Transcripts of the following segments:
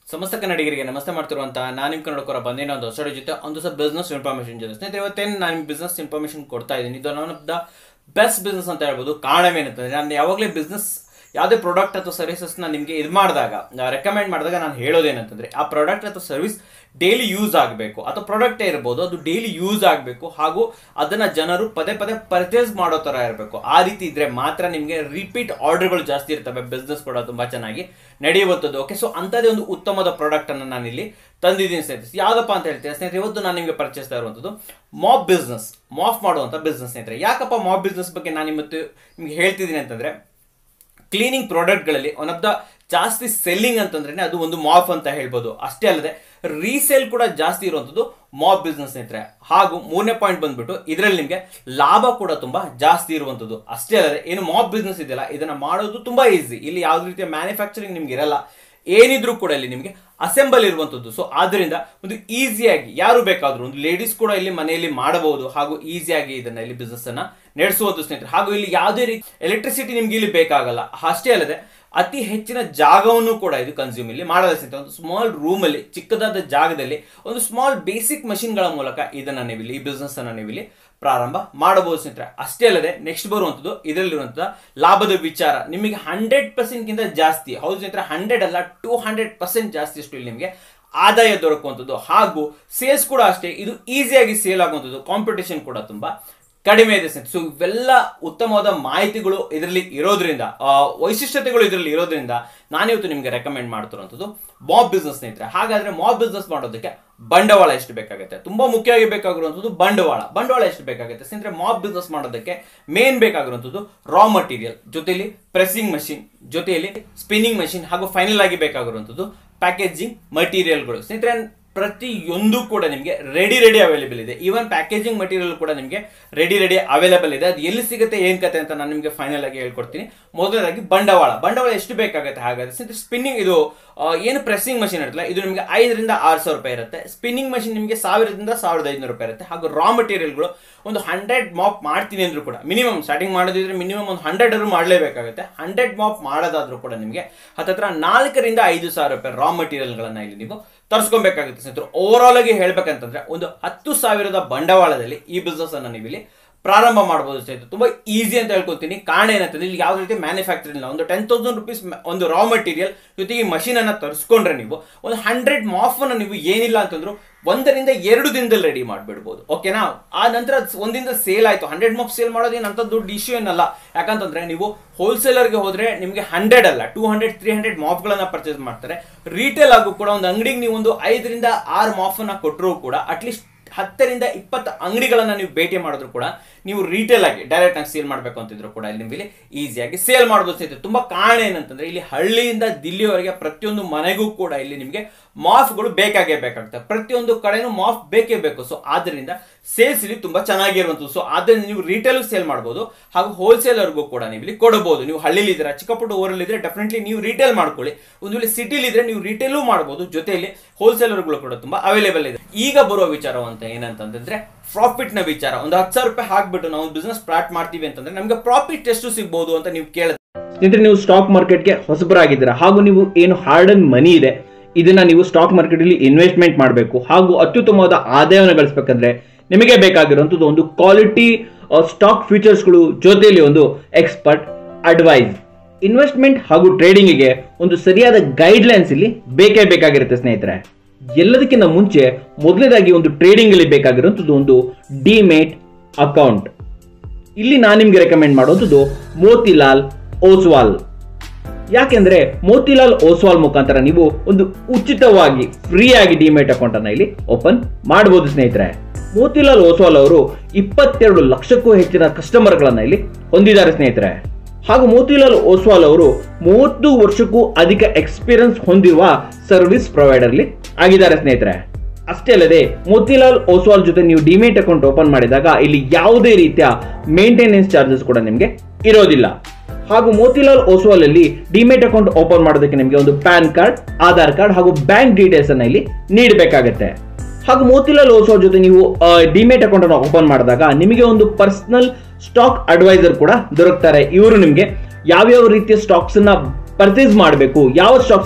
ಸಮಸ್ತ ಕನ್ನಡಿಗರಿಗೆ ನಮಸ್ತೆ ಮಾಡ್ತಿರುವಂತಹ ನಾನು ನಿಮ್ಮ ಕನ್ನಡಕರ ಬಂದೇನೋ ಒಂದು ಹೊಸ ಜೊತೆ ಒಂದು ಹೊಸ ಬಿಸ್ನೆಸ್ ಇನ್ಫಾರ್ಮೇಷನ್ ಜೊತೆ ಸ್ನೇಹಿತರೆ ಇವತ್ತೇನು ನಾನು ನಿಮ್ಗೆ ಬಿಸ್ನೆಸ್ ಇನ್ಫಾರ್ಮೇಷನ್ ಕೊಡ್ತಾ ಇದ್ದೀನಿ ಇದು one of the best business ಅಂತ ಹೇಳ್ಬೋದು ಕಾರಣವೇನಂತಂದ್ರೆ ನಾನು ಯಾವಾಗಲೇ ಬಿಸ್ನೆಸ್ ಯಾವುದೇ ಪ್ರಾಡಕ್ಟ್ ಅಥವಾ ಸರ್ವಿಸಸ್ನ ನಿಮಗೆ ಇದು ಮಾಡಿದಾಗ ರೆಕಮೆಂಡ್ ಮಾಡಿದಾಗ ನಾನು ಹೇಳೋದೇನಂತಂದ್ರೆ ಆ ಪ್ರಾಡಕ್ಟ್ ಅಥವಾ ಸರ್ವಿಸ್ ಡೈಲಿ ಯೂಸ್ ಆಗಬೇಕು ಅಥವಾ ಪ್ರಾಡಕ್ಟೇ ಇರ್ಬೋದು ಅದು ಡೈಲಿ ಯೂಸ್ ಆಗಬೇಕು ಹಾಗೂ ಅದನ್ನ ಜನರು ಪದೇ ಪದೇ ಪರ್ಚೇಸ್ ಮಾಡೋ ಥರ ಇರಬೇಕು ಆ ರೀತಿ ಇದ್ರೆ ಮಾತ್ರ ನಿಮಗೆ ರಿಪೀಟ್ ಆರ್ಡರ್ಗಳು ಜಾಸ್ತಿ ಇರ್ತವೆ ಬಿಸ್ನೆಸ್ ಕೂಡ ತುಂಬಾ ಚೆನ್ನಾಗಿ ನಡೆಯುವಂಥದ್ದು ಓಕೆ ಸೊ ಅಂಥದ್ದೇ ಒಂದು ಉತ್ತಮವಾದ ಪ್ರಾಡಕ್ಟ್ ಅನ್ನು ನಾನು ಇಲ್ಲಿ ತಂದಿದ್ದೀನಿ ಸ್ನೇಹಿತರೆ ಯಾವುದಪ್ಪ ಅಂತ ಹೇಳ್ತೀನಿ ಸ್ನೇಹಿತರೆ ಇವತ್ತು ನಾನು ನಿಮಗೆ ಪರಿಚಯಿಸ್ತಾ ಇರುವಂಥದ್ದು ಮಾಪ್ ಬಿಸ್ನೆಸ್ ಮಾಫ್ ಮಾಡುವಂಥ ಬಿಸ್ನೆಸ್ ಸ್ನೇಹಿತರೆ ಯಾಕಪ್ಪ ಮಾಪ್ ಬಿಸ್ನೆಸ್ ಬಗ್ಗೆ ನಾನು ಇವತ್ತು ನಿಮ್ಗೆ ಹೇಳ್ತಿದ್ದೀನಿ ಅಂತಂದ್ರೆ ಕ್ಲೀನಿಂಗ್ ಪ್ರಾಡಕ್ಟ್ಗಳಲ್ಲಿ ಒನ್ ಆಫ್ ದ ಜಾಸ್ತಿ ಸೆಲ್ಲಿಂಗ್ ಅಂತಂದ್ರೆ ಅದು ಒಂದು ಮಾಫ್ ಅಂತ ಹೇಳ್ಬೋದು ಅಷ್ಟೇ ಅಲ್ಲದೆ ರೀಸೇಲ್ ಕೂಡ ಜಾಸ್ತಿ ಇರುವಂಥದ್ದು ಮಾಪ್ ಬಿಸ್ನೆಸ್ ಸ್ನೇಹಿತರೆ ಹಾಗೂ ಮೂರನೇ ಪಾಯಿಂಟ್ ಬಂದ್ಬಿಟ್ಟು ಇದರಲ್ಲಿ ನಿಮಗೆ ಲಾಭ ಕೂಡ ತುಂಬಾ ಜಾಸ್ತಿ ಇರುವಂಥದ್ದು ಅಷ್ಟೇ ಅಲ್ಲದೆ ಏನು ಮಾಪ್ ಬಿಸ್ನೆಸ್ ಇದೆಯಲ್ಲ ಇದನ್ನ ಮಾಡೋದು ತುಂಬಾ ಈಸಿ ಇಲ್ಲಿ ಯಾವುದೇ ರೀತಿಯ ಮ್ಯಾನುಫ್ಯಾಕ್ಚರಿಂಗ್ ನಿಮ್ಗೆ ಇರಲ್ಲ ಏನಿದ್ರು ಕೂಡ ಇಲ್ಲಿ ನಿಮಗೆ ಅಸೆಂಬಲ್ ಇರುವಂಥದ್ದು ಸೊ ಆದ್ದರಿಂದ ಒಂದು ಈಸಿಯಾಗಿ ಯಾರು ಬೇಕಾದರೂ ಒಂದು ಲೇಡೀಸ್ ಕೂಡ ಇಲ್ಲಿ ಮನೆಯಲ್ಲಿ ಮಾಡಬಹುದು ಹಾಗೂ ಈಸಿಯಾಗಿ ಇದನ್ನ ಇಲ್ಲಿ ಬಿಸ್ನೆಸ್ ಅನ್ನ ನಡೆಸುವುದು ಸ್ನೇಹಿತರೆ ಹಾಗೂ ಇಲ್ಲಿ ಯಾವುದೇ ರೀತಿ ಎಲೆಕ್ಟ್ರಿಸಿಟಿ ನಿಮ್ಗೆ ಇಲ್ಲಿ ಬೇಕಾಗಲ್ಲ ಅಷ್ಟೇ ಅಲ್ಲದೆ ಅತಿ ಹೆಚ್ಚಿನ ಜಾಗವನ್ನು ಕೂಡ ಇದು ಕನ್ಸ್ಯೂಮ್ ಇಲ್ಲಿ ಮಾಡಲ್ಲ ಸ್ನೇಹಿತರೆ ಒಂದು ಸ್ಮಾಲ್ ರೂಮ್ ಅಲ್ಲಿ ಚಿಕ್ಕದಾದ ಜಾಗದಲ್ಲಿ ಒಂದು ಸ್ಮಾಲ್ ಬೇಸಿಕ್ ಮಷಿನ್ಗಳ ಮೂಲಕ ಇದನ್ನ ನೀವು ಇಲ್ಲಿ ಈ ಬಿಸ್ನೆಸ್ ಅನ್ನ ನೀವು ಇಲ್ಲಿ ಪ್ರಾರಂಭ ಮಾಡಬಹುದು ಸ್ನೇಹಿತರೆ ಅಷ್ಟೇ ಅಲ್ಲದೆ ನೆಕ್ಸ್ಟ್ ಬರುವಂಥದ್ದು ಇದರಲ್ಲಿರುವಂತಹ ಲಾಭದ ವಿಚಾರ ನಿಮಗೆ ಹಂಡ್ರೆಡ್ ಪರ್ಸೆಂಟ್ಗಿಂತ ಜಾಸ್ತಿ ಹೌದು ಸ್ನೇಹಿತರೆ ಹಂಡ್ರೆಡ್ ಅಲ್ಲ ಟೂ ಹಂಡ್ರೆಡ್ ಪರ್ಸೆಂಟ್ ಜಾಸ್ತಿ ಅಷ್ಟು ಇಲ್ಲಿ ನಿಮಗೆ ಆದಾಯ ದೊರಕುವಂಥದ್ದು ಹಾಗೂ ಸೇಲ್ಸ್ ಕೂಡ ಅಷ್ಟೇ ಇದು ಈಸಿಯಾಗಿ ಸೇಲ್ ಆಗುವಂಥದ್ದು ಕಾಂಪಿಟೇಷನ್ ಕೂಡ ತುಂಬಾ ಕಡಿಮೆ ಇದೆ ಸ್ನೇಹಿತರೆ ಸೊ ಇವೆಲ್ಲ ಉತ್ತಮವಾದ ಮಾಹಿತಿಗಳು ಇದರಲ್ಲಿ ಇರೋದ್ರಿಂದ ಆ, ವೈಶಿಷ್ಟ್ಯತೆಗಳು ಇದರಲ್ಲಿ ಇರೋದ್ರಿಂದ ನಾನಿವತ್ತು ನಿಮಗೆ ರೆಕಮೆಂಡ್ ಮಾಡ್ತಿರುವಂಥದ್ದು ಮಾಬ್ ಬಿಸ್ನೆಸ್ ಸ್ನೇಹಿತರೆ ಹಾಗಾದ್ರೆ ಮಾಬ್ ಬಿಸ್ನೆಸ್ ಮಾಡೋದಕ್ಕೆ ಬಂಡವಾಳ ಎಷ್ಟು ಬೇಕಾಗುತ್ತೆ ತುಂಬಾ ಮುಖ್ಯವಾಗಿ ಬೇಕಾಗಿರುವಂಥದ್ದು ಬಂಡವಾಳ ಬಂಡವಾಳ ಎಷ್ಟು ಬೇಕಾಗುತ್ತೆ ಸ್ನೇಹಿತರೆ ಮಾಬ್ ಬಿಸ್ನೆಸ್ ಮಾಡೋದಕ್ಕೆ ಮೇನ್ ಬೇಕಾಗಿರುವಂಥದ್ದು ರಾ ಮಟೀರಿಯಲ್ ಜೊತೆಯಲ್ಲಿ ಪ್ರೆಸ್ಸಿಂಗ್ ಮಷಿನ್ ಜೊತೆಯಲ್ಲಿ ಸ್ಪಿನ್ನಿಂಗ್ ಮಷಿನ್ ಹಾಗೂ ಫೈನಲ್ ಆಗಿ ಬೇಕಾಗಿರುವಂಥದ್ದು ಪ್ಯಾಕೇಜಿಂಗ್ ಮಟೀರಿಯಲ್ಗಳು ಸ್ನೇಹಿತರೆ ಪ್ರತಿಯೊಂದು ಕೂಡ ನಿಮಗೆ ರೆಡಿ ರೆಡಿ ಅವೈಲೇಬಲ್ ಇದೆ ಈವನ್ ಪ್ಯಾಕೇಜಿಂಗ್ ಮಟೀರಿಯಲ್ ಕೂಡ ನಿಮಗೆ ರೆಡಿ ರೆಡಿ ಅವೈಲೇಬಲ್ ಇದೆ ಅದು ಎಲ್ಲಿ ಸಿಗುತ್ತೆ ಏನ್ ಕತೆ ಅಂತ ನಾನು ನಿಮಗೆ ಫೈನಲ್ ಆಗಿ ಹೇಳ್ಕೊಡ್ತೀನಿ ಮೊದಲನೇದಾಗಿ ಬಂಡವಾಳ ಬಂಡವಾಳ ಎಷ್ಟು ಬೇಕಾಗುತ್ತೆ ಹಾಗಾದ್ರೆ ಸ್ಪಿನ್ನಿಂಗ್ ಇದು ಆ, ಏನು ಪ್ರೆಸ್ಸಿಂಗ್ ಮಷಿನ್ ಇರುತ್ತಲ್ಲ ಇದು ನಿಮಗೆ ಐದರಿಂದ ಆರು ಸಾವಿರ ರೂಪಾಯಿ ಇರುತ್ತೆ ಸ್ಪಿನ್ನಿಂಗ್ ಮಷಿನ್ ನಿಮಗೆ ಸಾವಿರದಿಂದ ಸಾವಿರದ ಐದುನೂರು ರೂಪಾಯಿ ಇರುತ್ತೆ ಹಾಗೂ ರಾ ಮಟೀರಿಯಲ್ಗಳು ಒಂದು ಹಂಡ್ರೆಡ್ ಮಾಪ್ ಮಾಡ್ತೀನಿ ಅಂದ್ರೂ ಕೂಡ ಮಿನಿಮಮ್ ಸ್ಟಾರ್ಟಿಂಗ್ ಮಾಡೋದಿದ್ರೆ ಮಿನಿಮಮ್ ಒಂದು ಹಂಡ್ರೆಡ್ ಅರು ಮಾಡಲೇಬೇಕಾಗುತ್ತೆ ಹಂಡ್ರೆಡ್ ಮಾಪ್ ಮಾಡೋದಾದ್ರೂ ಕೂಡ ನಿಮಗೆ ಹತ್ತತ್ರ ನಾಲ್ಕರಿಂದ ಐದು ಸಾವಿರ ರೂಪಾಯಿ ರಾ ಮಟೀರಿಯಲ್ಗಳನ್ನ ಇಲ್ಲಿ ನೀವು ತರಿಸ್ಕೊಬೇಕಾಗುತ್ತೆ ಸ್ನೇಹಿತರು ಓವರ್ ಆಲ್ ಆಗಿ ಹೇಳ್ಬೇಕಂತಂದ್ರೆ ಒಂದು ಹತ್ತು ಸಾವಿರದ ಬಂಡವಾಳದಲ್ಲಿ ಈ ಬಿಸ್ನೆಸ್ ಅನ್ನ ನೀವು ಇಲ್ಲಿ ಪ್ರಾರಂಭ ಮಾಡಬಹುದು ಸ್ನೇಹಿತರೆ ತುಂಬಾ ಈಸಿ ಅಂತ ಹೇಳ್ಕೊತೀನಿ ಕಾರಣ ಏನಂತಂದ್ರೆ ಇಲ್ಲಿ ಯಾವುದೇ ರೀತಿ ಮ್ಯಾನುಫ್ಯಾಕ್ಚರಿಂಗ್ ಇಲ್ಲ ಒಂದು ಟೆನ್ ತೌಸಂಡ್ ರುಪೀಸ್ ಒಂದು ರಾ ಮಟೀರಿಯಲ್ ಜೊತೆಗೆ ಈ ಮಷೀನ್ ಅನ್ನ ತರಿಸ್ಕೊಂಡ್ರೆ ನೀವು ಒಂದು ಹಂಡ್ರೆಡ್ ಮಾಫ್ ಅನ್ನ ನೀವು ಏನಿಲ್ಲ ಅಂತಂದ್ರು ಒಂದರಿಂದ ಎರಡು ದಿನದಲ್ಲಿ ರೆಡಿ ಮಾಡಿಬಿಡ್ಬೋದು ಓಕೆನಾ ಆ ನಂತರ ಅದ್ ಒಂದಿಂದ ಸೇಲ್ ಆಯ್ತು ಹಂಡ್ರೆಡ್ ಮಾಫ್ ಸೇಲ್ ಮಾಡೋದೇನು ಅಂತ ದೊಡ್ಡ ಇಶ್ಯೂ ಏನಲ್ಲ ಯಾಕಂತಂದ್ರೆ ನೀವು ಹೋಲ್ಸೇಲರ್ಗೆ ಹೋದ್ರೆ ನಿಮಗೆ ಹಂಡ್ರೆಡ್ ಅಲ್ಲ ಟೂ ಹಂಡ್ರೆಡ್ ತ್ರೀ ಹಂಡ್ರೆಡ್ ಮಾಫ್ಗಳನ್ನ ಪರ್ಚೇಸ್ ಮಾಡ್ತಾರೆ ರಿಟೇಲ್ ಆಗು ಕೂಡ ಒಂದು ಅಂಗಡಿಗೆ ನೀವು ಒಂದು ಐದರಿಂದ ಆರು ಮಾಫ್ ಅನ್ನ ಕೊಟ್ಟರು ಕೂಡ ಅಟ್ಲೀಸ್ಟ್ ಹತ್ತರಿಂದ ಇಪ್ಪತ್ತು ಅಂಗಡಿಗಳನ್ನ ನೀವು ಭೇಟಿ ಮಾಡಿದ್ರು ಕೂಡ ನೀವು ರಿಟೇಲ್ ಆಗಿ ಡೈರೆಕ್ಟ್ ಆಗಿ ಸೇಲ್ ಮಾಡಬೇಕು ಅಂತಿದ್ರು ಕೂಡ ಇಲ್ಲಿ ನಿಮಗೆ ಈಸಿಯಾಗಿ ಸೇಲ್ ಮಾಡಬಹುದು ಸ್ನೇಹಿತರೆ ತುಂಬಾ ಕಾರಣ ಏನಂತಂದ್ರೆ ಇಲ್ಲಿ ಹಳ್ಳಿಯಿಂದ ದಿಲ್ಲಿವರೆಗೆ ಪ್ರತಿಯೊಂದು ಮನೆಗೂ ಕೂಡ ಇಲ್ಲಿ ನಿಮಗೆ ಮಾಫ್ಗಳು ಬೇಕಾಗೇ ಬೇಕಾಗ್ತದೆ ಪ್ರತಿಯೊಂದು ಕಡೆನೂ ಮಾಫ್ ಬೇಕೇ ಬೇಕು ಸೊ ಆದ್ರಿಂದ ಸೇಲ್ಸ್ ಇಲ್ಲಿ ತುಂಬಾ ಚೆನ್ನಾಗಿರುವಂಥದ್ದು ಸೊ ಆದ್ರಿಂದ ನೀವು ರಿಟೇಲ್ ಸೇಲ್ ಮಾಡಬಹುದು ಹಾಗೂ ಹೋಲ್ಸೇಲರ್ಗೂ ಕೂಡ ನೀವು ಇಲ್ಲಿ ಕೊಡಬಹುದು ನೀವು ಹಳ್ಳಿಲಿ ಇದ್ರೆ ಚಿಕ್ಕಪುಟ್ಟ ಊರಲ್ಲಿ ಇದ್ರೆ ಡೆಫಿನೆಟ್ಲಿ ನೀವು ರಿಟೇಲ್ ಮಾಡ್ಕೊಳ್ಳಿ ಒಂದು ವೇಳೆ ಸಿಟಿಲಿ ಇದ್ರೆ ನೀವು ರಿಟೇಲು ಮಾಡಬಹುದು ಜೊತೆಯಲ್ಲಿ ಹೋಲ್ಸೇಲರ್ಗಳು ಕೂಡ ತುಂಬಾ ಅವೈಲೇಬಲ್ ಇದೆ ಈಗ ಬರುವ ವಿಚಾರ ಅಂತ ಏನಂತಂದ್ರೆ ಪ್ರಾಫಿಟ್ ನ ವಿಚಾರ ಒಂದು ಹತ್ತು ಸಾವಿರ ರೂಪಾಯಿ ಹಾಕ್ಬಿಟ್ಟು ನಾವು ಬಿಸ್ನೆಸ್ ಸ್ಟಾರ್ಟ್ ಮಾಡ್ತೀವಿ ಅಂತಂದ್ರೆ ನಮಗೆ ಪ್ರಾಫಿಟ್ ಎಷ್ಟು ಸಿಗ್ಬೋದು ಅಂತ ನೀವು ಕೇಳಿದ್ರೆ ಸ್ನೇಹಿತರೆ ನೀವು ಸ್ಟಾಕ್ ಮಾರ್ಕೆಟ್ಗೆ ಹೊಸಬರಾಗಿದ್ದೀರಾ ಹಾಗೂ ನೀವು ಏನು ಹಾರ್ಡ್ ಅಂಡ್ ಮನಿ ಇದೆ ಇದನ್ನ ನೀವು ಸ್ಟಾಕ್ ಮಾರ್ಕೆಟ್ ಅಲ್ಲಿ ಇನ್ವೆಸ್ಟ್ಮೆಂಟ್ ಮಾಡಬೇಕು ಹಾಗೂ ಅತ್ಯುತ್ತಮವಾದ ಆದಾಯವನ್ನು ಗಳಿಸಬೇಕಂದ್ರೆ ನಿಮಗೆ ಬೇಕಾಗಿರುವಂತದ್ದು ಒಂದು ಕ್ವಾಲಿಟಿ ಸ್ಟಾಕ್ ಫ್ಯೂಚರ್ಸ್ಗಳು ಜೊತೆಯಲ್ಲಿ ಒಂದು ಎಕ್ಸ್ಪರ್ಟ್ ಅಡ್ವೈಸ್ ಇನ್ವೆಸ್ಟ್ಮೆಂಟ್ ಹಾಗೂ ಟ್ರೇಡಿಂಗಿಗೆ ಒಂದು ಸರಿಯಾದ ಗೈಡ್ಲೈನ್ಸ್ ಇಲ್ಲಿ ಬೇಕೇ ಬೇಕಾಗಿರುತ್ತೆ ಸ್ನೇಹಿತರೆ ಎಲ್ಲದಕ್ಕಿಂತ ಮುಂಚೆ ಮೊದಲನೇದಾಗಿ ಒಂದು ಟ್ರೇಡಿಂಗ್ ಅಲ್ಲಿ ಬೇಕಾಗಿರುವಂತದ್ದು ಒಂದು ಡಿಮೇಟ್ ಅಕೌಂಟ್ ಇಲ್ಲಿ ನಾನು ನಿಮ್ಗೆ ರೆಕಮೆಂಡ್ ಮಾಡುವಂಥದ್ದು ಮೋತಿಲಾಲ್ ಓಸ್ವಾಲ್ ಯಾಕೆಂದ್ರೆ ಮೋತಿಲಾಲ್ ಓಸ್ವಾಲ್ ಮುಖಾಂತರ ನೀವು ಒಂದು ಉಚಿತವಾಗಿ ಫ್ರೀ ಆಗಿ ಡಿಮೇಟ್ ಅಕೌಂಟ್ ಅನ್ನ ಇಲ್ಲಿ ಓಪನ್ ಮಾಡಬಹುದು ಸ್ನೇಹಿತರೆ ಮೋತಿಲಾಲ್ ಓಸ್ವಾಲ್ ಅವರು ಇಪ್ಪತ್ತೆರಡು ಲಕ್ಷಕ್ಕೂ ಹೆಚ್ಚಿನ ಕಸ್ಟಮರ್ ಗಳನ್ನ ಇಲ್ಲಿ ಹೊಂದಿದ್ದಾರೆ ಸ್ನೇಹಿತರೆ ಹಾಗೂ ಮೋತಿಲಾಲ್ ಓಸ್ವಾಲ್ ಅವರು ಮೂವತ್ತು ವರ್ಷಕ್ಕೂ ಅಧಿಕ ಎಕ್ಸ್ಪೀರಿಯನ್ಸ್ ಹೊಂದಿರುವ ಸರ್ವಿಸ್ ಪ್ರೊವೈಡರ್ ಅಲ್ಲಿ ಆಗಿದ್ದಾರೆ ಸ್ನೇಹಿತರೆ ಅಷ್ಟೇ ಅಲ್ಲದೆ ಮೋತಿಲಾಲ್ ಓಸ್ವಾಲ್ ಜೊತೆ ನೀವು ಡಿಮೇಟ್ ಅಕೌಂಟ್ ಓಪನ್ ಮಾಡಿದಾಗ ಇಲ್ಲಿ ಯಾವುದೇ ರೀತಿಯ ಮೇಂಟೆನೆನ್ಸ್ ಚಾರ್ಜಸ್ ಕೂಡ ನಿಮಗೆ ಇರೋದಿಲ್ಲ ಹಾಗೂ ಮೋತಿಲಾಲ್ ಓಸ್ವಾಲ್ ಅಲ್ಲಿ ಡಿಮೇಟ್ ಅಕೌಂಟ್ ಓಪನ್ ಮಾಡೋದಕ್ಕೆ ನಿಮಗೆ ಒಂದು ಪ್ಯಾನ್ ಕಾರ್ಡ್ ಆಧಾರ್ ಕಾರ್ಡ್ ಹಾಗೂ ಬ್ಯಾಂಕ್ ಡೀಟೇಲ್ಸ್ ಅನ್ನ ಇಲ್ಲಿ ನೀಡಬೇಕಾಗುತ್ತೆ ಹಾಗೂ ಮೋತಿಲಾಲ್ ಓಸ್ವಾಲ್ ಜೊತೆ ನೀವು ಡಿಮೇಟ್ ಅಕೌಂಟ್ ಅನ್ನು ಓಪನ್ ಮಾಡಿದಾಗ ನಿಮಗೆ ಒಂದು ಪರ್ಸನಲ್ ಸ್ಟಾಕ್ ಅಡ್ವೈಸರ್ ಕೂಡ ದೊರಕ್ತಾರೆ ಇವರು ನಿಮಗೆ ಯಾವ್ಯಾವ ರೀತಿಯ ಸ್ಟಾಕ್ಸ್ ಅನ್ನ ಪರ್ಚೇಸ್ ಮಾಡಬೇಕು ಯಾವ ಸ್ಟಾಕ್ಸ್ ಅನ್ನ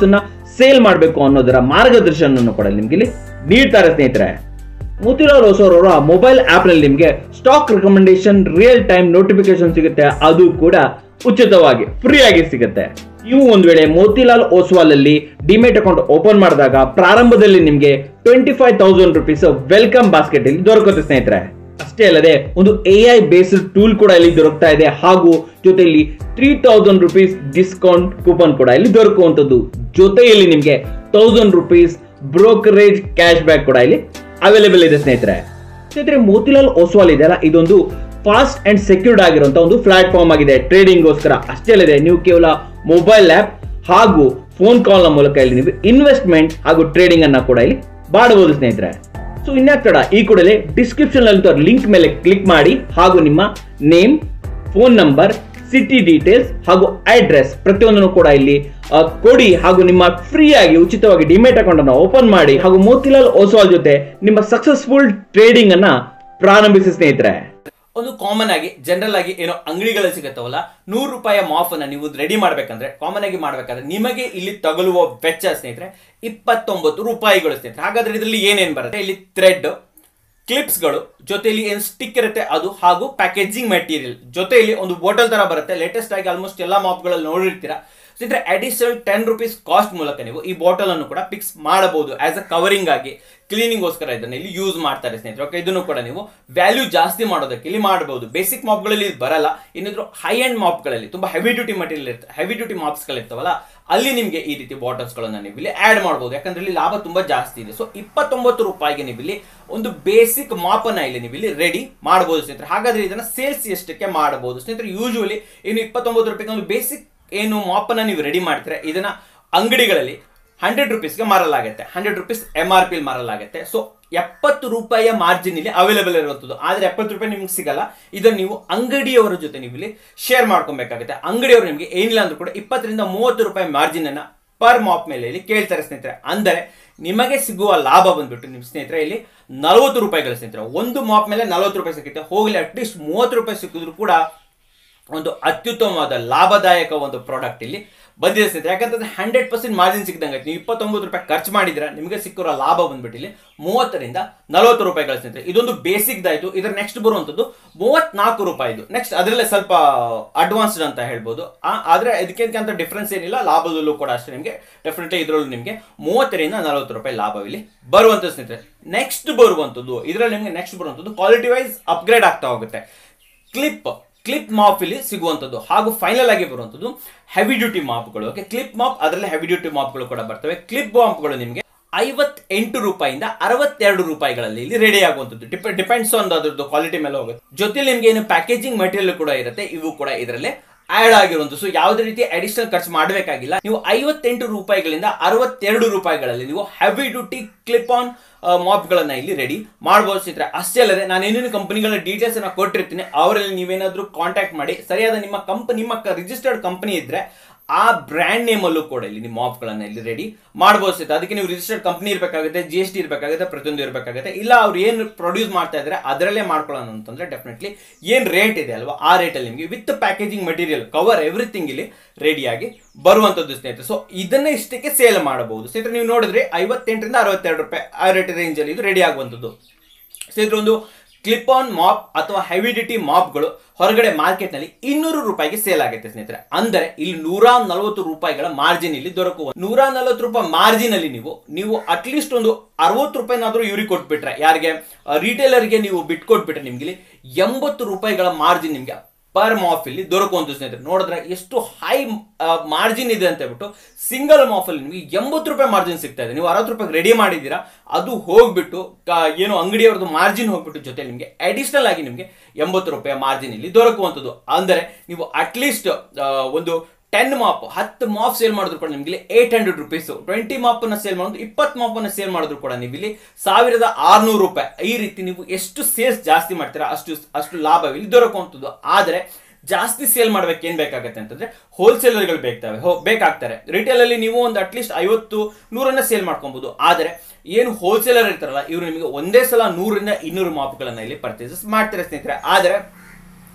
ಸೇಲ್ ಮಾಡಬೇಕು ಅನ್ನೋದರ ಮಾರ್ಗದರ್ಶನವನ್ನು ಕೂಡ ನಿಮ್ಗೆ ಇಲ್ಲಿ ನೀಡ್ತಾರೆ ಸ್ನೇಹಿತರೆ ಮೋತಿಲಾಲ್ ಓಸೋರ್ ಅವರ ಮೊಬೈಲ್ ಆಪ್ ನಲ್ಲಿ ನಿಮಗೆ stock recommendation real time notification ಸಿಗುತ್ತೆ ಅದು ಕೂಡ ಉಚಿತವಾಗಿ ಫ್ರೀ ಆಗಿ ಸಿಗುತ್ತೆ ನೀವು ಒಂದ್ ವೇಳೆ ಮೋತಿಲಾಲ್ ಓಸ್ವಾಲ್ ಅಲ್ಲಿ ಡಿಮೇಟ್ ಅಕೌಂಟ್ ಓಪನ್ ಮಾಡಿದಾಗ ಪ್ರಾರಂಭದಲ್ಲಿ ನಿಮಗೆ twenty five thousand rupees welcome basket ಇಲ್ಲಿ ದೊರಕುತ್ತೆ ಸ್ನೇಹಿತರೆ ಅಷ್ಟೇ ಅಲ್ಲದೆ ಒಂದು ಎ ಐ ಬೇಸ್ಡ್ ಟೂಲ್ ಕೂಡ ಇಲ್ಲಿ ದೊರಕ್ತಾ ಇದೆ ಹಾಗೂ ಜೊತೆಯಲ್ಲಿ three thousand rupees discount coupon ಕೂಡ ಇಲ್ಲಿ ದೊರಕುವಂತದ್ದು ಜೊತೆಯಲ್ಲಿ ನಿಮಗೆ thousand rupees brokerage cash back ಕೂಡ ಇಲ್ಲಿ ಅವೈಲೇಬಲ್ ಇದೆ ಸ್ನೇಹಿತರೆ ಸ್ನೇಹಿತರೆ ಮೋತಿಲಾಲ್ ಓಸ್ವಾಲ್ ಇದೆಯಲ್ಲ ಇದೊಂದು ಫಾಸ್ಟ್ ಅಂಡ್ ಸೆಕ್ಯೂರ್ಡ್ ಆಗಿರುವಂತ ಒಂದು ಪ್ಲಾಟ್ಫಾರ್ಮ್ ಆಗಿದೆ ಟ್ರೇಡಿಂಗ್ ಗೋಸ್ಕರ ಅಷ್ಟೇ ಅಲ್ಲದೆ ನೀವು ಕೇವಲ ಮೊಬೈಲ್ ಆಪ್ ಹಾಗೂ ಫೋನ್ ಕಾಲ್ ನ ಮೂಲಕ ಇಲ್ಲಿ ನೀವು ಇನ್ವೆಸ್ಟ್ಮೆಂಟ್ ಹಾಗೂ ಟ್ರೇಡಿಂಗ್ ಅನ್ನ ಕೂಡ ಇಲ್ಲಿ ಮಾಡಬಹುದು ಸ್ನೇಹಿತರೆ ಸೊ ಇನ್ಯಾಕ್ ತಡ ಈ ಕೂಡಲೇ ಡಿಸ್ಕ್ರಿಪ್ಷನ್ ಅಲ್ಲಿ ಲಿಂಕ್ ಮೇಲೆ ಕ್ಲಿಕ್ ಮಾಡಿ ಹಾಗೂ ನಿಮ್ಮ name phone number city details ಹಾಗೂ ಅಡ್ರೆಸ್ ಪ್ರತಿಯೊಂದನ್ನು ಕೂಡ ಇಲ್ಲಿ ಆ, ಕೊಡಿ ಹಾಗೂ ನಿಮ್ಮ ಫ್ರೀ ಆಗಿ ಉಚಿತವಾಗಿ ಡಿಮೇಟ್ ಅಕೌಂಟ್ ಅನ್ನು ಓಪನ್ ಮಾಡಿ ಹಾಗೂ ಮೋತಿಲಾಲ್ ಓಸ್ವಾಲ್ ಜೊತೆ ನಿಮ್ಮ ಸಕ್ಸಸ್ಫುಲ್ ಟ್ರೇಡಿಂಗ್ ಅನ್ನ ಪ್ರಾರಂಭಿಸಿ ಸ್ನೇಹಿತರೆ ಒಂದು ಕಾಮನ್ ಆಗಿ ಜನರಲ್ ಆಗಿ ಏನೋ ಅಂಗಡಿಗಳಲ್ಲಿ ಸಿಗುತ್ತವಲ್ಲ ನೂರು ರೂಪಾಯಿ ಮಾಫ್ ಅನ್ನ ನೀವು ರೆಡಿ ಮಾಡ್ಬೇಕಂದ್ರೆ ಕಾಮನ್ ಆಗಿ ಮಾಡ್ಬೇಕಾದ್ರೆ ನಿಮಗೆ ಇಲ್ಲಿ ತಗಲುವ ವೆಚ್ಚ ಸ್ನೇಹಿತರೆ ಇಪ್ಪತ್ತೊಂಬತ್ತು ರೂಪಾಯಿಗಳು ಸ್ನೇಹಿತರೆ ಹಾಗಾದ್ರೆ ಇದರಲ್ಲಿ ಏನೇನ್ ಬರುತ್ತೆ ಇಲ್ಲಿ ಥ್ರೆಡ್ ಕ್ಲಿಪ್ಸ್ಗಳು ಜೊತೆಯಲ್ಲಿ ಏನು ಸ್ಟಿಕ್ ಇರುತ್ತೆ ಅದು ಹಾಗೂ ಪ್ಯಾಕೇಜಿಂಗ್ ಮೆಟೀರಿಯಲ್ ಜೊತೆಯಲ್ಲಿ ಒಂದು ಬಾಟಲ್ ತರ ಬರುತ್ತೆ ಲೇಟೆಸ್ಟ್ ಆಗಿ ಆಲ್ಮೋಸ್ಟ್ ಎಲ್ಲ ಮಾಪ್ಗಳಲ್ಲಿ ನೋಡಿರ್ತೀರಾ ಸ್ನೇಹಿತರೆ ಅಡಿಷನಲ್ ಟೆನ್ ರುಪೀಸ್ ಕಾಸ್ಟ್ ಮೂಲಕ ನೀವು ಈ ಬಾಟಲ್ ಅನ್ನು ಕೂಡ ಫಿಕ್ಸ್ ಮಾಡಬಹುದು ಆಸ್ ಅ ಕವರಿಂಗ್ ಆಗಿ ಕ್ಲೀನಿಂಗ್ ಗೋಸ್ಕರ ಇದನ್ನ ಇಲ್ಲಿ ಯೂಸ್ ಮಾಡ್ತಾರೆ ಸ್ನೇಹಿತರೆ ಓಕೆ ಇದನ್ನು ಕೂಡ ನೀವು ವ್ಯಾಲ್ಯೂ ಜಾಸ್ತಿ ಮಾಡೋದಕ್ಕೆ ಇಲ್ಲಿ ಮಾಡಬಹುದು ಬೇಸಿಕ್ ಮಾಪ್ಗಳಲ್ಲಿ ಇದು ಬರಲ್ಲ ಏನಿದ್ರು ಹೈ ಅಂಡ್ ಮಾಪ್ಗಳಲ್ಲಿ ತುಂಬಾ ಹೆವಿ ಡ್ಯೂಟಿ ಮಟೀರಿಯಲ್ ಇರ್ತದೆ ಹೆವಿ ಡ್ಯೂಟಿ ಮಾಪ್ಸ್ಗಳು ಇರ್ತಾವಲ್ಲ ಅಲ್ಲಿ ನಿಮಗೆ ಈ ರೀತಿ ಬಾಟಲ್ಸ್ ಗಳನ್ನ ನೀವು ಇಲ್ಲಿ ಆಡ್ ಮಾಡಬಹುದು ಯಾಕಂದ್ರೆ ಇಲ್ಲಿ ಲಾಭ ತುಂಬಾ ಜಾಸ್ತಿ ಇದೆ ಸೊ ಇಪ್ಪತ್ತೊಂಬತ್ತು ರೂಪಾಯಿಗೆ ನೀವು ಇಲ್ಲಿ ಒಂದು ಬೇಸಿಕ್ ಮಾಪನ ಇಲ್ಲಿ ನೀವು ಇಲ್ಲಿ ರೆಡಿ ಮಾಡಬಹುದು ಸ್ನೇಹಿತರೆ ಹಾಗಾದ್ರೆ ಇದನ್ನ ಸೇಲ್ಸ್ ಎಷ್ಟಕ್ಕೆ ಮಾಡಬಹುದು ಸ್ನೇಹಿತರೆ ಯೂಶುವಲಿ ಇನ್ನು ಇಪ್ಪತ್ತೊಂಬತ್ತು ರೂಪಾಯಿಗೆ ಒಂದು ಬೇಸಿಕ್ ಏನು ಮಾಪನ ನೀವು ರೆಡಿ ಮಾಡ್ತೀರಾ ಇದನ್ನ ಅಂಗಡಿಗಳಲ್ಲಿ ಹಂಡ್ರೆಡ್ ರುಪೀಸ್ಗೆ ಮಾರಲಾಗುತ್ತೆ hundred rupees M R P ಮಾರಲಾಗುತ್ತೆ ಸೊ ಎಪ್ಪತ್ತು ರೂಪಾಯಿಯ ಮಾರ್ಜಿನ್ ಇಲ್ಲಿ ಅವೈಲೇಬಲ್ ಇರುವಂಥದ್ದು ಆದ್ರೆ ಎಪ್ಪತ್ತು ರೂಪಾಯಿ ನಿಮ್ಗೆ ಸಿಗಲ್ಲ ಇದನ್ನು ನೀವು ಅಂಗಡಿಯವರ ಜೊತೆ ನೀವು ಇಲ್ಲಿ ಶೇರ್ ಮಾಡ್ಕೊಬೇಕಾಗುತ್ತೆ ಅಂಗಡಿಯವರು ನಿಮಗೆ ಏನಿಲ್ಲ ಅಂದ್ರೂ ಕೂಡ ಇಪ್ಪತ್ತರಿಂದ ಮೂವತ್ತು ರೂಪಾಯಿ ಮಾರ್ಜಿನ್ ಅನ್ನ ಪರ್ ಮಾಪ್ ಮೇಲೆ ಇಲ್ಲಿ ಕೇಳ್ತಾರೆ ಸ್ನೇಹಿತರೆ ಅಂದರೆ ನಿಮಗೆ ಸಿಗುವ ಲಾಭ ಬಂದ್ಬಿಟ್ಟು ನಿಮ್ಮ ಸ್ನೇಹಿತರೆ ಇಲ್ಲಿ ನಲವತ್ತು ರೂಪಾಯಿಗಳು ಸ್ನೇಹಿತರೆ ಒಂದು ಮಾಪ್ ಮೇಲೆ ನಲವತ್ತು ರೂಪಾಯಿ ಸಿಗುತ್ತೆ ಹೋಗ್ಲಿ ಅಟ್ಲೀಸ್ಟ್ ಮೂವತ್ತು ರೂಪಾಯಿ ಸಿಕ್ಕಿದ್ರು ಕೂಡ ಒಂದು ಅತ್ಯುತ್ತಮವಾದ ಲಾಭದಾಯಕ ಒಂದು ಪ್ರಾಡಕ್ಟ್ ಇಲ್ಲಿ ಬಂದಿದೆ ಸ್ನೇಹಿತರೆ ಯಾಕಂತಂದ್ರೆ ಹಂಡ್ರೆಡ್ ಪರ್ಸೆಂಟ್ ಮಾರ್ಜಿನ್ ಸಿಕ್ಕಿದಂಗೆ ನೀವು ಇಪ್ಪತ್ತೊಂಬತ್ತು ರೂಪಾಯಿ ಖರ್ಚು ಮಾಡಿದ್ರೆ ನಿಮಗೆ ಸಿಕ್ಕಿರೋ ಲಾಭ ಬಂದ್ಬಿಟ್ಟು ಇಲ್ಲಿ ಮೂವತ್ತರಿಂದ ನಲವತ್ತು ರೂಪಾಯಿಗಳ ಸ್ನೇಹಿತರೆ ಇದೊಂದು ಬೇಸಿಕ್ ದಾಯ್ತು ಇದರ ನೆಕ್ಸ್ಟ್ ಬರುವಂಥದ್ದು ಮೂವತ್ನಾಲ್ಕು ರೂಪಾಯಿದು ನೆಕ್ಸ್ಟ್ ಅದರಲ್ಲೇ ಸ್ವಲ್ಪ ಅಡ್ವಾನ್ಸ್ಡ್ ಅಂತ ಹೇಳ್ಬೋದು ಆ, ಆದ್ರೆ ಇದಕ್ಕಿಂತ ಡಿಫ್ರೆನ್ಸ್ ಏನಿಲ್ಲ ಲಾಭದಲ್ಲೂ ಕೂಡ ಅಷ್ಟೇ ನಿಮಗೆ ಡೆಫಿನೆಟ್ಲಿ ಇದರಲ್ಲೂ ನಿಮಗೆ ಮೂವತ್ತರಿಂದ ನಲವತ್ತು ರೂಪಾಯಿ ಲಾಭವಿಲ್ಲಿ ಬರುವಂಥದ್ದು ಸ್ನೇಹಿತರೆ ನೆಕ್ಸ್ಟ್ ಬರುವಂಥದ್ದು ಇದರಲ್ಲಿ ನಿಮಗೆ ನೆಕ್ಸ್ಟ್ ಬರುವಂಥದ್ದು ಕ್ವಾಲಿಟಿ ವೈಸ್ ಅಪ್ಗ್ರೇಡ್ ಆಗ್ತಾ ಹೋಗುತ್ತೆ ಕ್ಲಿಪ್ ಕ್ಲಿಪ್ ಮಾಪ್ ಇಲ್ಲಿ ಸಿಗುವಂಥದ್ದು ಹಾಗೂ ಫೈನಲ್ ಆಗಿ ಬರುವಂಥದ್ದು ಹೆವಿ ಡ್ಯೂಟಿ ಮಾಪ್ಗಳು ಓಕೆ ಕ್ಲಿಪ್ ಮಾಪ್ ಅದರಲ್ಲಿ ಹೆವಿ ಡ್ಯೂಟಿ ಮಾಪ್ಗಳು ಕೂಡ ಬರ್ತವೆ ಕ್ಲಿಪ್ ಮಾಪ್ಗಳು ನಿಮಗೆ ಐವತ್ತೆಂಟು ರೂಪಾಯಿಂದ ಅರವತ್ತೆರಡು ರೂಪಾಯಿಗಳಲ್ಲಿ ಇಲ್ಲಿ ರೆಡಿ ಆಗುವಂಥದ್ದು ಡಿಪೆ ಡಿಪೆಂಡ್ಸ್ ಆನ್ ಅದ್ರದ್ದು ಕ್ವಾಲಿಟಿ ಮೇಲೆ ಹೋಗುತ್ತೆ ಜೊತೆಲಿ ನಿಮಗೆ ಏನು ಪ್ಯಾಕೇಜಿಂಗ್ ಮೆಟೀರಿಯಲ್ ಕೂಡ ಇರುತ್ತೆ ಇವು ಕೂಡ ಇದರಲ್ಲೇ ಆಡ್ ಆಗಿರುವಂಥದ್ದು ಸೊ ಯಾವುದೇ ರೀತಿ ಅಡಿಷನಲ್ ಖರ್ಚು ಮಾಡಬೇಕಾಗಿಲ್ಲ ನೀವು ಐವತ್ತೆಂಟು ರೂಪಾಯಿಗಳಿಂದ ಅರವತ್ತೆರಡು ರೂಪಾಯಿಗಳಲ್ಲಿ ನೀವು ಹೆವಿ ಡ್ಯೂಟಿ ಕ್ಲಿಪ್ ಆನ್ ಮಾಪ್ಗಳನ್ನ ಇಲ್ಲಿ ರೆಡಿ ಮಾಡಬಹುದು ಸ್ನೇಹಿತರೆ ಅಷ್ಟೇ ಅಲ್ಲದೆ ನಾನು ಏನೇನು ಕಂಪನಿಗಳ ಡೀಟೇಲ್ಸ್ ಅನ್ನ ಕೊಟ್ಟಿರ್ತೀನಿ ಅವರಲ್ಲಿ ನೀವೇನಾದ್ರೂ ಕಾಂಟ್ಯಾಕ್ಟ್ ಮಾಡಿ ಸರಿಯಾದ ನಿಮ್ಮ ಕಂಪನಿ ನಿಮ್ಮ ರಿಜಿಸ್ಟರ್ಡ್ ಕಂಪನಿ ಇದ್ರೆ ಆ ಬ್ರ್ಯಾಂಡ್ ನೇಮ್ ಅಲ್ಲೂ ಕೂಡ ಇಲ್ಲಿ ನಿಮ್ಮ ಮಾಪ್ಗಳನ್ನ ಇಲ್ಲಿ ರೆಡಿ ಮಾಡಬಹುದು ಸ್ನೇಹಿತರೆ ಅದಕ್ಕೆ ನೀವು ರಿಜಿಸ್ಟರ್ಡ್ ಕಂಪನಿ ಇರಬೇಕಾಗುತ್ತೆ ಜಿ ಎಸ್ ಟಿ ಇರಬೇಕಾಗುತ್ತೆ ಪ್ರತಿಯೊಂದು ಇರಬೇಕಾಗುತ್ತೆ ಇಲ್ಲ ಅವ್ರು ಏನು ಪ್ರೊಡ್ಯೂಸ್ ಮಾಡ್ತಾ ಇದ್ದಾರೆ ಅದರಲ್ಲೇ ಮಾಡ್ಕೊಳ್ಳೋಣ ಅಂತಂದ್ರೆ ಡೆಫಿನೆಟ್ಲಿ ಏನು ರೇಟ್ ಇದೆ ಅಲ್ವಾ ಆ ರೇಟಲ್ಲಿ ನಿಮಗೆ with packaging material cover everything ಇಲ್ಲಿ ರೆಡಿಯಾಗಿ ಬರುವಂಥದ್ದು ಸ್ನೇಹಿತರೆ ಸೊ ಇದನ್ನ ಇಷ್ಟಕ್ಕೆ ಸೇಲ್ ಮಾಡಬಹುದು ಸ್ನೇಹಿತರೆ ನೀವು ನೋಡಿದ್ರೆ ಐವತ್ತೆಂಟರಿಂದ ಅರವತ್ತೆರಡು ರೂಪಾಯಿ ಆ ರೇಟ್ ರೇಂಜಲ್ಲಿ ಇದು ರೆಡಿ ಆಗುವಂಥದ್ದು ಸ್ನೇಹಿತರೆ ಒಂದು ಕ್ಲಿಪ್ ಆನ್ ಮಾಪ್ ಅಥವಾ ಹೆವಿಡಿಟಿ ಮಾಪ್ಗಳು ಹೊರಗಡೆ ಮಾರ್ಕೆಟ್ ನಲ್ಲಿ ಇನ್ನೂರು ರೂಪಾಯಿಗೆ ಸೇಲ್ ಆಗುತ್ತೆ ಸ್ನೇಹಿತರೆ ಅಂದರೆ ಇಲ್ಲಿ ನೂರ ನಲವತ್ತು ರೂಪಾಯಿಗಳ ಮಾರ್ಜಿನ್ ಇಲ್ಲಿ ದೊರಕುವ ನೂರ ನಲವತ್ತು ರೂಪಾಯಿ ಮಾರ್ಜಿನ್ ಅಲ್ಲಿ ನೀವು ನೀವು ಅಟ್ಲೀಸ್ಟ್ ಒಂದು ಅರವತ್ತು ರೂಪಾಯಿನಾದ್ರೂ ಇವ್ರಿಗೆ ಕೊಟ್ಬಿಟ್ರೆ ಯಾರಿಗೆ ರಿಟೇಲರ್ಗೆ ನೀವು ಬಿಟ್ ಕೊಟ್ಬಿಟ್ರೆ ನಿಮ್ಗೆ ಇಲ್ಲಿ ಎಂಬತ್ತು ರೂಪಾಯಿಗಳ ಮಾರ್ಜಿನ್ ನಿಮ್ಗೆ ಪರ್ ಮಾಫ್ ಇಲ್ಲಿ ದೊರಕುವಂತ ಸ್ನೇಹಿತರೆ ನೋಡಿದ್ರೆ ಎಷ್ಟು ಹೈ ಮಾರ್ಜಿನ್ ಇದೆ ಅಂತ ಹೇಳ್ಬಿಟ್ಟು ಸಿಂಗಲ್ ಮಾಫ್ ಅಲ್ಲಿ ನಿಮಗೆ ಎಂಬತ್ತು ರೂಪಾಯಿ ಮಾರ್ಜಿನ್ ಸಿಗ್ತಾ ಇದೆ ನೀವು ಅರವತ್ತು ರೂಪಾಯಿ ರೆಡಿ ಮಾಡಿದ್ದೀರಾ ಅದು ಹೋಗ್ಬಿಟ್ಟು ಕ- ಏನು ಅಂಗಡಿಯವ್ರದ್ದು ಮಾರ್ಜಿನ್ ಹೋಗ್ಬಿಟ್ಟು ಜೊತೆ ನಿಮಗೆ ಅಡಿಷನಲ್ ಆಗಿ ನಿಮಗೆ ಎಂಬತ್ತು ರೂಪಾಯಿ ಮಾರ್ಜಿನ್ ಇಲ್ಲಿ ದೊರಕುವಂಥದ್ದು ಅಂದರೆ ನೀವು ಅಟ್ಲೀಸ್ಟ್ ಒಂದು ಟೆನ್ ಮಾಪ್ ಹತ್ತು ಮಾಪ್ ಸೇಲ್ ಮಾಡಿದ್ರು ಕೂಡ ನಿಮಗೆ eight hundred rupees twenty mop ಅನ್ನ ಸೇಲ್ ಮಾಡೋದು ಇಪ್ಪತ್ತು ಮಾಪ್ ಅನ್ನ ಸೇಲ್ ಮಾಡಿದ್ರು ಕೂಡ ನೀವು ಇಲ್ಲಿ ಸಾವಿರದ ಆರ್ನೂರು ರೂಪಾಯಿ ಈ ರೀತಿ ನೀವು ಎಷ್ಟು ಸೇಲ್ಸ್ ಜಾಸ್ತಿ ಮಾಡ್ತೀರಾ ಅಷ್ಟು ಅಷ್ಟು ಲಾಭ ಇಲ್ಲಿ ದೊರಕುವಂಥದ್ದು ಆದರೆ ಜಾಸ್ತಿ ಸೇಲ್ ಮಾಡ್ಬೇಕು ಏನ್ ಬೇಕಾಗತ್ತೆ ಅಂತಂದ್ರೆ ಹೋಲ್ಸೇಲರ್ಗಳು ಬೇಕಾಗ್ತವೆ ಹೋ ಬೇಕಾಗ್ತಾರೆ ರಿಟೇಲ್ ಅಲ್ಲಿ ನೀವು ಒಂದು ಅಟ್ಲೀಸ್ಟ್ ಐವತ್ತು ನೂರನ್ನ ಸೇಲ್ ಮಾಡ್ಕೊಬಹುದು ಆದರೆ ಏನು ಹೋಲ್ಸೇಲರ್ ಇರ್ತಾರಲ್ಲ ಇವರು ನಿಮಗೆ ಒಂದೇ ಸಲ ನೂರರಿಂದ ಇನ್ನೂರು ಮಾಪ್ಗಳನ್ನ ಇಲ್ಲಿ ಪರ್ಚೇಸಸ್ ಮಾಡ್ತಾರೆ ಸ್ನೇಹಿತರೆ ಆದರೆ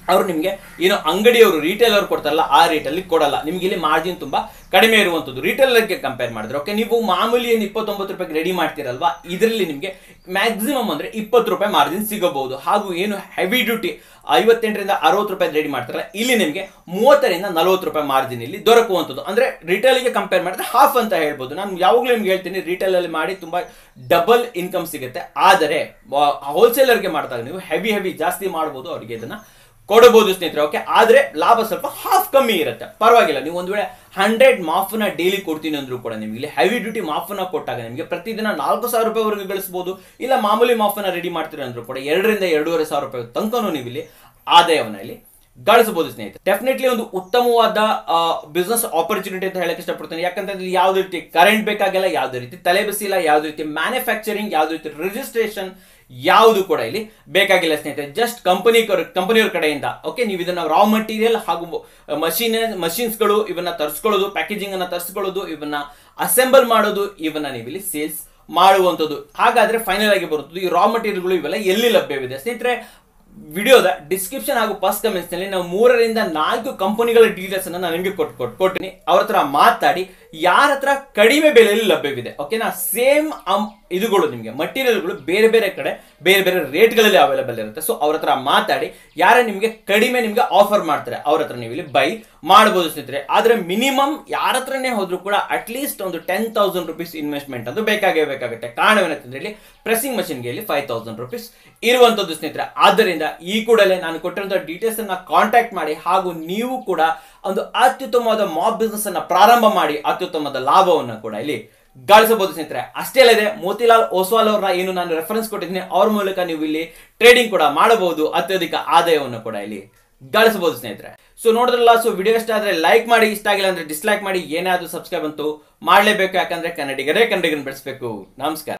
ಅವ್ರು ನಿಮಗೆ ಏನು ಅಂಗಡಿಯವರು ರಿಟೇಲ್ ಅವರು ಕೊಡ್ತಾರಲ್ಲ ಆ ರೇಟಲ್ಲಿ ಕೊಡಲ್ಲ ನಿಮ್ಗೆ ಇಲ್ಲಿ ಮಾರ್ಜಿನ್ ತುಂಬಾ ಕಡಿಮೆ ಇರುವಂಥದ್ದು ರಿಟೇಲರ್ಗೆ ಕಂಪೇರ್ ಮಾಡಿದ್ರೆ ಓಕೆ ನೀವು ಮಾಮೂಲಿ ಏನು ಇಪ್ಪತ್ತೊಂಬತ್ತು ರೂಪಾಯಿಗೆ ರೆಡಿ ಮಾಡ್ತೀರಲ್ವಾ ಇದರಲ್ಲಿ ನಿಮಗೆ ಮ್ಯಾಕ್ಸಿಮಮ್ ಅಂದ್ರೆ ಇಪ್ಪತ್ತು ರೂಪಾಯಿ ಮಾರ್ಜಿನ್ ಸಿಗಬಹುದು ಹಾಗೂ ಏನು ಹೆವಿ ಡ್ಯೂಟಿ ಐವತ್ತೆಂಟರಿಂದ ಅರವತ್ತು ರೂಪಾಯಿ ರೆಡಿ ಮಾಡ್ತಾರಲ್ಲ ಇಲ್ಲಿ ನಿಮಗೆ ಮೂವತ್ತರಿಂದ ನಲವತ್ತು ರೂಪಾಯಿ ಮಾರ್ಜಿನ್ ಇಲ್ಲಿ ದೊರಕುವಂಥದ್ದು ಅಂದ್ರೆ ರಿಟೇಲ್ಗೆ ಕಂಪೇರ್ ಮಾಡಿದ್ರೆ ಹಾಫ್ ಅಂತ ಹೇಳ್ಬೋದು ನಾನು ಯಾವಾಗಲೂ ನಿಮ್ಗೆ ಹೇಳ್ತೀನಿ ರಿಟೇಲ್ ಅಲ್ಲಿ ಮಾಡಿ ತುಂಬಾ ಡಬಲ್ ಇನ್ಕಮ್ ಸಿಗುತ್ತೆ ಆದರೆ ಹೋಲ್ಸೇಲರ್ಗೆ ಮಾಡಿದಾಗ ನೀವು ಹೆವಿ ಹೆವಿ ಜಾಸ್ತಿ ಮಾಡ್ಬೋದು ಅವರಿಗೆ ಇದನ್ನ ಕೊಡಬಹುದು ಸ್ನೇಹಿತರೆ ಓಕೆ ಆದ್ರೆ ಲಾಭ ಸ್ವಲ್ಪ ಹಾಫ್ ಕಮ್ಮಿ ಇರುತ್ತೆ ಪರವಾಗಿಲ್ಲ ನೀವು ಒಂದು ವೇಳೆ ಹಂಡ್ರೆಡ್ ಮಾಫ್ನ ಡೈಲಿ ಕೊಡ್ತೀನಿ ಅಂದ್ರೂ ಕೂಡ ನಿಮಗೆ ಇಲ್ಲಿ ಹೆವಿ ಡ್ಯೂಟಿ ಮಾಫ್ನ ಕೊಟ್ಟಾಗ ನಿಮಗೆ ಪ್ರತಿದಿನ ನಾಲ್ಕು ಸಾವಿರ ರೂಪಾಯಿವರೆಗೂ ಗಳಿಸಬಹುದು ಇಲ್ಲ ಮಾಮೂಲಿ ಮಾಫ್ನ ರೆಡಿ ಮಾಡ್ತೀರಿ ಅಂದ್ರೂ ಕೂಡ ಎರಡರಿಂದ ಎರಡೂವರೆ ಸಾವಿರ ರೂಪಾಯಿ ತನಕನೂ ನೀವು ಇಲ್ಲಿ ಆದಾಯವನ್ನ ಇಲ್ಲಿ ಗಳಿಸಬಹುದು ಸ್ನೇಹಿತರೆ ಡೆಫಿನೆಟ್ಲಿ ಒಂದು ಉತ್ತಮವಾದ ಬಿಸ್ನೆಸ್ ಆಪರ್ಚುನಿಟಿ ಅಂತ ಹೇಳಕ್ ಇಷ್ಟಪಡ್ತೀನಿ ಯಾಕಂದ್ರೆ ಇಲ್ಲಿ ಯಾವುದೇ ರೀತಿ ಕರೆಂಟ್ ಬೇಕಾಗಿಲ್ಲ ಯಾವುದೇ ರೀತಿ ತಲೆ ಬಿಸಿ ಇಲ್ಲ ಯಾವುದೇ ರೀತಿ ಮ್ಯಾನುಫ್ಯಾಕ್ಚರಿಂಗ್ ಯಾವುದೇ ರೀತಿ ರಿಜಿಸ್ಟ್ರೇಷನ್ ಯಾವುದು ಕೂಡ ಇಲ್ಲಿ ಬೇಕಾಗಿಲ್ಲ ಸ್ನೇಹಿತರೆ ಜಸ್ಟ್ ಕಂಪನಿ ಕಂಪನಿಯವ್ರ ಕಡೆಯಿಂದ ಓಕೆ ನೀವು ಇದನ್ನ ರಾ ಮಟೀರಿಯಲ್ ಹಾಗೂ ಮಷೀನ್ ಮಷೀನ್ಸ್ಗಳು ಇವನ್ನ ತರಿಸ್ಕೊಳ್ಳೋದು ಪ್ಯಾಕೇಜಿಂಗ್ ಅನ್ನ ತರಿಸ್ಕೊಳ್ಳೋದು ಇವನ್ನ ಅಸೆಂಬಲ್ ಮಾಡೋದು ಇವನ್ನ ನೀವು ಇಲ್ಲಿ ಸೇಲ್ಸ್ ಮಾಡುವಂಥದ್ದು ಹಾಗಾದ್ರೆ ಫೈನಲ್ ಆಗಿ ಬರುತ್ತದೆ ಈ ರಾ ಮಟೀರಿಯಲ್ಗಳು ಇವೆಲ್ಲ ಎಲ್ಲಿ ಲಭ್ಯವಿದೆ ಸ್ನೇಹಿತರೆ ವಿಡಿಯೋದ ಡಿಸ್ಕ್ರಿಪ್ಷನ್ ಹಾಗೂ ಫಸ್ಟ್ ಕಮೆಂಟ್ಸ್ ನಲ್ಲಿ ನಾವು ಮೂರರಿಂದ ನಾಲ್ಕು ಕಂಪನಿಗಳ ಡೀಟೇಲ್ಸ್ ಅನ್ನ ನಾನು ನಿಮಗೆ ಕೊಟ್ಟು ಕೊಟ್ಟು ಕೊಟ್ಟಿನಿ ಅವ್ರ ಹತ್ರ ಮಾತಾಡಿ ಯಾರ ಹತ್ರ ಕಡಿಮೆ ಬೆಲೆಯಲ್ಲಿ ಲಭ್ಯವಿದೆ ಓಕೆನಾ ಸೇಮ್ ಇದುಗಳು ನಿಮಗೆ ಮಟೀರಿಯಲ್ಗಳು ಬೇರೆ ಬೇರೆ ಕಡೆ ಬೇರೆ ಬೇರೆ ರೇಟ್ಗಳಲ್ಲಿ ಅವೈಲೇಬಲ್ ಇರುತ್ತೆ ಸೊ ಅವ್ರ ಹತ್ರ ಮಾತಾಡಿ ಯಾರ ನಿಮಗೆ ಕಡಿಮೆ ನಿಮಗೆ ಆಫರ್ ಮಾಡ್ತಾರೆ ಅವ್ರ ಹತ್ರ ನೀವು ಇಲ್ಲಿ ಬೈ ಮಾಡಬಹುದು ಸ್ನೇಹಿತರೆ ಆದ್ರೆ ಮಿನಿಮಮ್ ಯಾರ ಹತ್ರನೇ ಹೋದ್ರು ಕೂಡ ಅಟ್ಲೀಸ್ಟ್ ಒಂದು ಟೆನ್ ತೌಸಂಡ್ ರುಪೀಸ್ ಇನ್ವೆಸ್ಟ್ಮೆಂಟ್ ಅದು ಬೇಕಾಗೇ ಬೇಕಾಗುತ್ತೆ ಕಾರಣವೇನಂತಂದ್ರೆ ಇಲ್ಲಿ ಪ್ರೆಸಿಂಗ್ ಮಷಿನ್ಗೆ ಇಲ್ಲಿ ಫೈವ್ ತೌಸಂಡ್ ರುಪೀಸ್ ಇರುವಂತದ್ದು ಸ್ನೇಹಿತರೆ ಆದ್ದರಿಂದ ಈ ಕೂಡಲೇ ನಾನು ಕೊಟ್ಟಿರುವಂತಹ ಡೀಟೇಲ್ಸ್ ಅನ್ನ ಕಾಂಟ್ಯಾಕ್ಟ್ ಮಾಡಿ ಹಾಗೂ ನೀವು ಕೂಡ ಒಂದು ಅತ್ಯುತ್ತಮವಾದ ಮಾಬ್ ಬಿಸ್ನೆಸ್ ಅನ್ನ ಪ್ರಾರಂಭ ಮಾಡಿ ಅತ್ಯುತ್ತಮವಾದ ಲಾಭವನ್ನು ಕೂಡ ಇಲ್ಲಿ ಗಳಿಸಬಹುದು ಸ್ನೇಹಿತರೆ ಅಷ್ಟೇ ಅಲ್ಲದೆ ಮೋತಿಲಾಲ್ ಓಸ್ವಾಲ್ ಅವರ ಏನು ನಾನು ರೆಫರೆನ್ಸ್ ಕೊಟ್ಟಿದ್ದೀನಿ ಅವ್ರ ಮೂಲಕ ನೀವು ಇಲ್ಲಿ ಟ್ರೇಡಿಂಗ್ ಕೂಡ ಮಾಡಬಹುದು ಅತ್ಯಧಿಕ ಆದಾಯವನ್ನು ಕೂಡ ಇಲ್ಲಿ ಗಳಿಸಬಹುದು ಸ್ನೇಹಿತರೆ ಸೊ ನೋಡಿದ್ರಲ್ಲ ಸೊ ವಿಡಿಯೋ ಇಷ್ಟ ಆದ್ರೆ ಲೈಕ್ ಮಾಡಿ ಇಷ್ಟ ಆಗಿಲ್ಲ ಅಂದ್ರೆ ಡಿಸ್ಲೈಕ್ ಮಾಡಿ ಏನಾದ್ರೂ ಸಬ್ಸ್ಕ್ರೈಬ್ ಅಂತೂ ಮಾಡಲೇಬೇಕು ಯಾಕಂದ್ರೆ ಕನ್ನಡಿಗರೇ ಕನ್ನಡಿಗರನ್ನ ಬೆಳೆಸಬೇಕು ನಮಸ್ಕಾರ